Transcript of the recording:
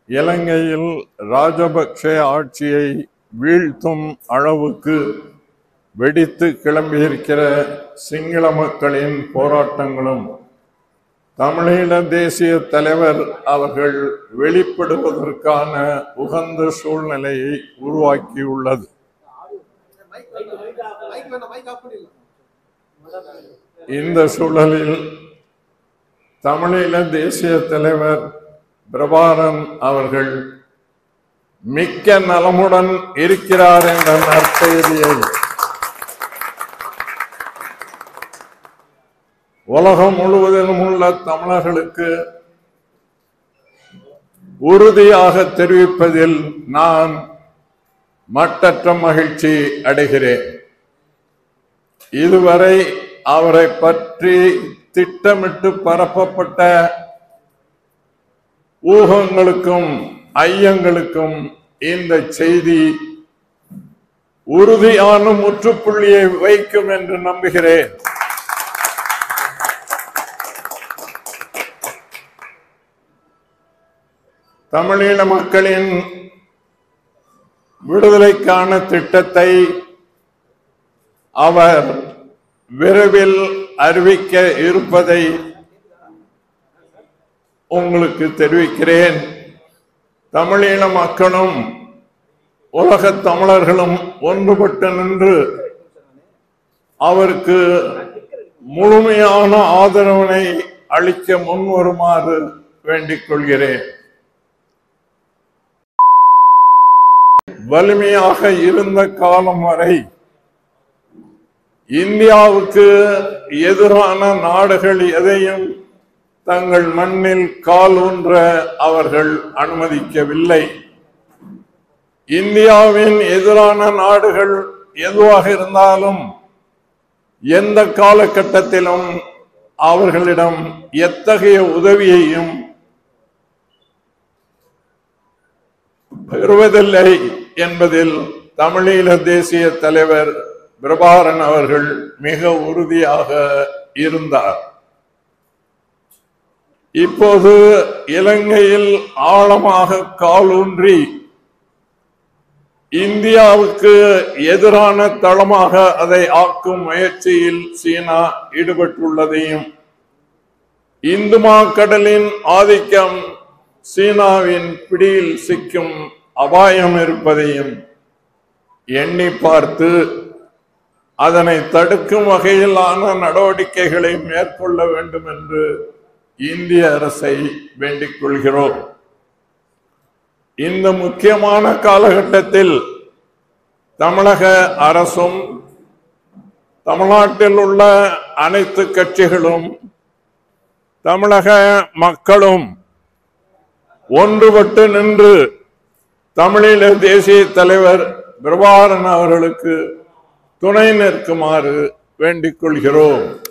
இலங்கையில் ராஜபக்ஷ ஆட்சியை வீழ்த்தும் அளவுக்கு வெடித்து கிளம்பியிருக்கிற சிங்கள மக்களின் போராட்டங்களும் தமிழீழ தேசிய தலைவர் அவர்கள் வெளிப்படுவதற்கான உகந்த சூழ்நிலையை உருவாக்கியுள்ளது இந்த சூழலில் தமிழீழ தேசிய தலைவர் பிரபாரன் அவர்கள் மிக்க நலமுடன் இருக்கிறார் என்ற நற்செய்தியை உலகம் முழுவதிலும் உள்ள தமிழர்களுக்கு உறுதியாக தெரிவிப்பதில் நான் மட்டற்ற மகிழ்ச்சி அடைகிறேன் இதுவரை அவரை பற்றி திட்டமிட்டு பரப்பப்பட்ட ஊகங்களுக்கும் ஐயங்களுக்கும் இந்த செய்தி உறுதியான முற்றுப்புள்ளியை வைக்கும் என்று நம்புகிறேன் தமிழீழ மக்களின் விடுதலைக்கான திட்டத்தை அவர் விரைவில் அறிவிக்க இருப்பதை உங்களுக்கு தெரிவிக்கிறேன் தமிழீழ மக்களும் உலகத் தமிழர்களும் ஒன்றுபட்டு நின்று அவருக்கு முழுமையான ஆதரவினை அளிக்க முன்வருமாறு வேண்டிக் கொள்கிறேன் வலிமையாக இருந்த காலம் வரை இந்தியாவுக்கு எதிரான நாடுகள் எதையும் தங்கள் மண்ணில் கால் ஊன்ற அவர்கள் அனுமதிக்கவில்லை இந்தியாவின் எதிரான நாடுகள் எதுவாக இருந்தாலும் எந்த காலகட்டத்திலும் அவர்களிடம் எத்தகைய உதவியையும் பெறுவதில்லை என்பதில் தமிழீழ தேசிய தலைவர் பிரபாரன் அவர்கள் மிக உறுதியாக இருந்தார் இப்போது இலங்கையில் ஆழமாக காலூன்றி இந்தியாவுக்கு எதிரான தளமாக அதை ஆக்கும் முயற்சியில் சீனா ஈடுபட்டுள்ளதையும் இந்துமா கடலின் ஆதிக்கம் சீனாவின் பிடியில் சிக்கும் அபாயம் இருப்பதையும் எண்ணி பார்த்து அதனை தடுக்கும் வகையிலான நடவடிக்கைகளை மேற்கொள்ள வேண்டும் என்று இந்திய அரசை வேண்டிக் கொள்கிறோம் இந்த முக்கியமான காலகட்டத்தில் தமிழக அரசும் தமிழ்நாட்டில் உள்ள அனைத்து கட்சிகளும் தமிழக மக்களும் ஒன்றுபட்டு நின்று தமிழீழ தேசிய தலைவர் பிரபாகரன் அவர்களுக்கு துணை நிற்குமாறு வேண்டிக் கொள்கிறோம்